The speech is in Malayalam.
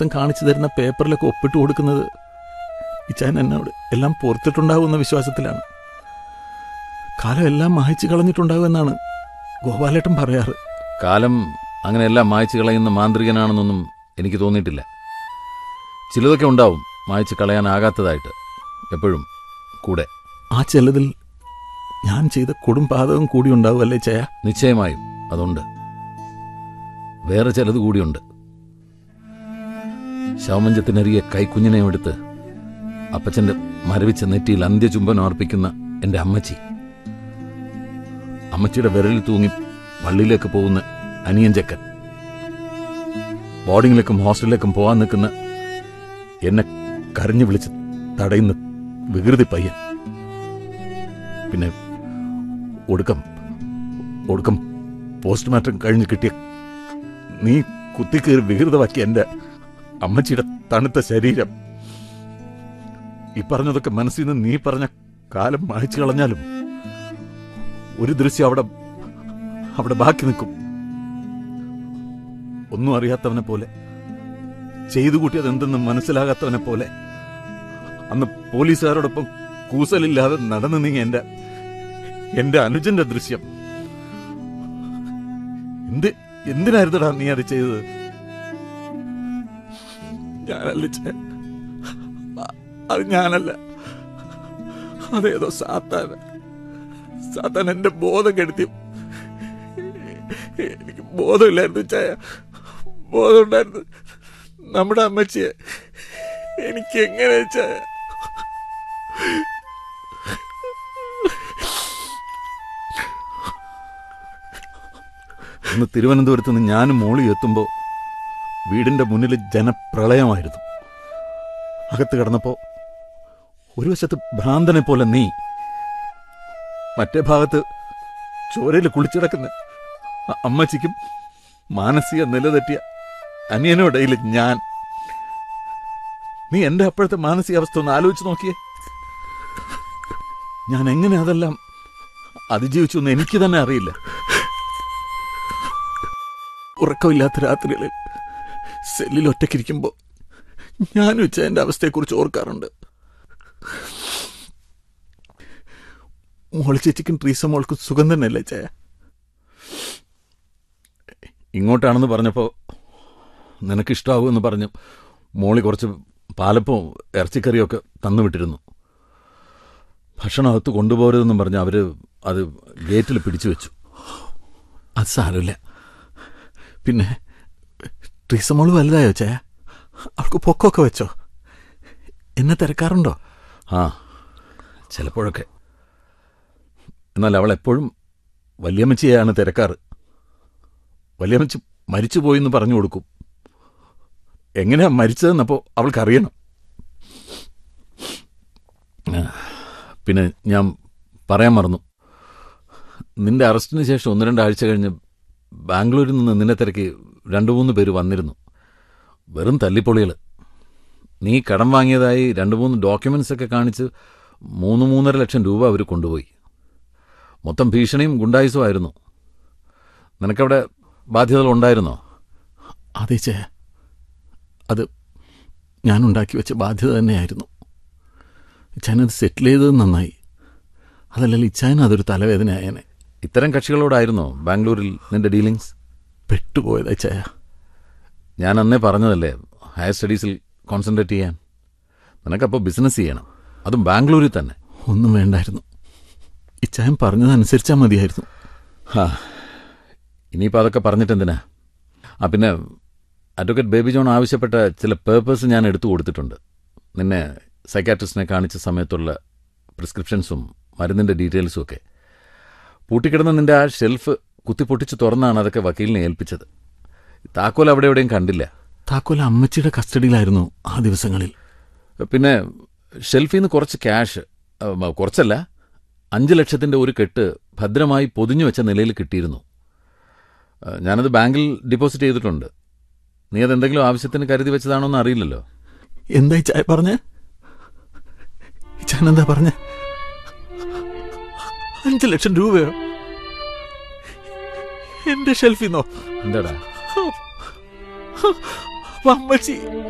ഉടമസ്ഥൻ കാണിച്ചു തരുന്ന പേപ്പറിലൊക്കെ ഒപ്പിട്ട് കൊടുക്കുന്നത് ഇച്ചായൻ എന്നോട് എല്ലാം പുറത്തിട്ടുണ്ടാകുമെന്ന വിശ്വാസത്തിലാണ് കാലം എല്ലാം മായ്ച്ചു കളഞ്ഞിട്ടുണ്ടാകുമെന്നാണ് ഗോപാലേട്ടൻ പറയാറ് കാലം അങ്ങനെ എല്ലാം മായ്ച്ചു കളയുന്ന മാന്ത്രികനാണെന്നൊന്നും എനിക്ക് തോന്നിയിട്ടില്ല ചിലതൊക്കെ ഉണ്ടാവും മായ്ച്ചു കളയാനാകാത്തതായിട്ട് എപ്പോഴും കൂടെ ആ ചിലതിൽ ഞാൻ ചെയ്ത കൊടുംപാതകം കൂടി ഉണ്ടാവുമല്ലേ ചയ നിശ്ചയമായും അതുണ്ട് വേറെ ചിലത് കൂടിയുണ്ട് ശവമഞ്ചത്തിനരികെ കൈക്കുഞ്ഞിനെ എടുത്ത് അപ്പച്ചന്റെ മരവിച്ച നെറ്റിയിൽ അന്ത്യചുംബനം അർപ്പിക്കുന്ന എന്റെ അമ്മച്ചി അമ്മച്ചിയുടെ വിരലിൽ തൂങ്ങി പള്ളിയിലേക്ക് പോകുന്ന അനിയൻ ചെക്കൻ ബോർഡിങ്ങിലേക്കും ഹോസ്റ്റലിലേക്കും പോകാൻ നിൽക്കുന്ന എന്നെ കരഞ്ഞു വിളിച്ച് തടയുന്ന വികൃതി പയ്യൻ പിന്നെ ഒടുക്കം ഒടുക്കം പോസ്റ്റ്മോർട്ടം കഴിഞ്ഞ് കിട്ടിയ നീ കുത്തിക്കേറി വികൃതമാക്കിയ എന്റെ അമ്മച്ചിയുടെ തണുത്ത ശരീരം ഈ പറഞ്ഞതൊക്കെ മനസ്സിൽ നിന്ന് നീ പറഞ്ഞ കാലം മായ്ച്ചു കളഞ്ഞാലും ഒരു ദൃശ്യം അവിടെ അവിടെ ബാക്കി നിൽക്കും ഒന്നും അറിയാത്തവനെ പോലെ ചെയ്തു കൂട്ടിയത് എന്തെന്ന് മനസ്സിലാകാത്തവനെ പോലെ അന്ന് പോലീസുകാരോടൊപ്പം കൂസലില്ലാതെ നടന്നു നീങ്ങി എന്റെ എന്റെ അനുജന്റെ ദൃശ്യം എന്ത് എന്തിനായിരുന്നടാ നീ അത് ചെയ്തത് ഞാനല്ല ചേ. അ- അത് ഞാനല്ല അതേതോ സാത്താൻ സാത്താൻ എന്റെ ബോധം കെടുത്തി എനിക്ക് ബോധമില്ലായിരുന്നു ചായ ബോധമുണ്ടായിരുന്നു നമ്മുടെ അമ്മച്ചിയെ എനിക്ക് എങ്ങനെ ചായ അന്ന് തിരുവനന്തപുരത്ത് നിന്ന് ഞാനും മോളി എത്തുമ്പോൾ വീടിന്റെ മുന്നിൽ ജനപ്രളയമായിരുന്നു അകത്ത് കിടന്നപ്പോ ഒരു വശത്ത് ഭ്രാന്തനെ പോലെ നീ മറ്റേ ഭാഗത്ത് ചോരയിൽ കുളിച്ചിടക്കുന്ന അ- അമ്മച്ചിക്കും മാനസിക നില തെറ്റിയ അനിയനോടയിൽ ഞാൻ നീ എന്റെ അപ്പോഴത്തെ മാനസികാവസ്ഥ ഒന്ന് ആലോചിച്ച് നോക്കിയേ ഞാൻ എങ്ങനെ അതെല്ലാം അതിജീവിച്ചു എന്ന് എനിക്ക് തന്നെ അറിയില്ല ഉറക്കമില്ലാത്ത രാത്രികളിൽ സെല്ലിൽ ഒറ്റയ്ക്കിരിക്കുമ്പോൾ ഞാനും വെച്ച എന്റെ അവസ്ഥയെക്കുറിച്ച് ഓർക്കാറുണ്ട് മോളി ചേച്ചിക്കും ട്രീസ മോൾക്കും സുഖം തന്നെയല്ലേ ചായ ഇങ്ങോട്ടാണെന്ന് പറഞ്ഞപ്പോൾ നിനക്കിഷ്ടാവുമെന്ന് പറഞ്ഞു മോളി കുറച്ച് പാലപ്പവും ഇറച്ചിക്കറിയൊക്കെ തന്നുവിട്ടിരുന്നു ഭക്ഷണം അകത്ത് കൊണ്ടുപോകരുതെന്നും പറഞ്ഞ് അവർ അത് ഗേറ്റിൽ പിടിച്ചു വെച്ചു അത് സാരമില്ല പിന്നെ ട്രീസ മോള് വലുതായോ ചായ അവൾക്ക് പൊക്കമൊക്കെ വെച്ചോ എന്നെ തിരക്കാറുണ്ടോ ആ ചിലപ്പോഴൊക്കെ എന്നാൽ അവൾ എപ്പോഴും വല്യമ്മച്ചിയെയാണ് തിരക്കാറ് വല്യമ്മച്ചി മരിച്ചുപോയി എന്ന് പറഞ്ഞു കൊടുക്കും എങ്ങനെയാ മരിച്ചതെന്നപ്പോൾ അവൾക്കറിയണം ആ, പിന്നെ ഞാൻ പറയാൻ മറന്നു നിന്റെ അറസ്റ്റിന് ശേഷം ഒന്ന് രണ്ടാഴ്ച കഴിഞ്ഞ് ബാംഗ്ലൂരിൽ നിന്ന് നിന്നെ തിരക്കി രണ്ടു മൂന്ന് പേര് വന്നിരുന്നു വെറും തല്ലിപ്പൊളികൾ നീ കടം വാങ്ങിയതായി രണ്ട് മൂന്ന് ഡോക്യുമെന്റ്സ് ഒക്കെ കാണിച്ച് മൂന്ന് മൂന്നര ലക്ഷം രൂപ അവർ കൊണ്ടുപോയി മൊത്തം ഭീഷണിയും ഗുണ്ടായുസും ആയിരുന്നു നിനക്കവിടെ ബാധ്യതകൾ ഉണ്ടായിരുന്നോ അതെ ചേ അത് ഞാൻ ഉണ്ടാക്കി വെച്ച ബാധ്യത തന്നെയായിരുന്നു ഇച്ചാനത് സെറ്റിൽ ചെയ്തത് നന്നായി അതല്ലെങ്കിൽ ഇച്ചാനും അതൊരു തലവേദനയായനെ ഇത്തരം കക്ഷികളോടായിരുന്നോ ബാംഗ്ലൂരിൽ നിന്റെ ഡീലിങ്സ് പെട്ടുപോയതാ ചായ ഞാൻ അന്നേ പറഞ്ഞതല്ലേ ഹയർ സ്റ്റഡീസിൽ കോൺസെൻട്രേറ്റ് ചെയ്യാൻ നിനക്കപ്പോൾ ബിസിനസ് ചെയ്യണം അതും ബാംഗ്ലൂരിൽ തന്നെ ഒന്നും വേണ്ടായിരുന്നു ഇച്ചായം പറഞ്ഞതനുസരിച്ചാൽ മതിയായിരുന്നു ഹാ ഇനിയിപ്പോൾ അതൊക്കെ പറഞ്ഞിട്ടെന്തിനാ ആ പിന്നെ അഡ്വക്കേറ്റ് ബേബി ജോൺ ആവശ്യപ്പെട്ട ചില പേപ്പേഴ്സ് ഞാൻ എടുത്തു കൊടുത്തിട്ടുണ്ട് നിന്നെ സൈക്കാട്രിസ്റ്റിനെ കാണിച്ച സമയത്തുള്ള പ്രിസ്ക്രിപ്ഷൻസും മരുന്നിൻ്റെ ഡീറ്റെയിൽസും ഒക്കെ പൂട്ടിക്കിടന്ന നിന്റെ ആ ഷെൽഫ് കുത്തിപ്പൊട്ടിച്ച് തുറന്നാണ് അതൊക്കെ വക്കീലിനെ ഏൽപ്പിച്ചത് താക്കോൽ അവിടെ എവിടെയും കണ്ടില്ല താക്കോൽ അമ്മച്ചിയുടെ കസ്റ്റഡിയിലായിരുന്നു ആ ദിവസങ്ങളിൽ പിന്നെ ഷെൽഫിൽ നിന്ന് കുറച്ച് ക്യാഷ് ഉം, കുറച്ചല്ല അഞ്ച് ലക്ഷത്തിന്റെ ഒരു കെട്ട് ഭദ്രമായി പൊതിഞ്ഞു വെച്ച നിലയിൽ കിട്ടിയിരുന്നു ആ, ഞാനത് ബാങ്കിൽ ഡിപ്പോസിറ്റ് ചെയ്തിട്ടുണ്ട് നീ അതെന്തെങ്കിലും ആവശ്യത്തിന് കരുതി വെച്ചതാണോ എന്ന് അറിയില്ലല്ലോ എന്തായി ചായ പറഞ്ഞ എന്താ പറഞ്ഞ അഞ്ചു ലക്ഷം രൂപയോ എന്റെ ഷെൽഫിന്നോ എന്താടാ അമ്മച്ചി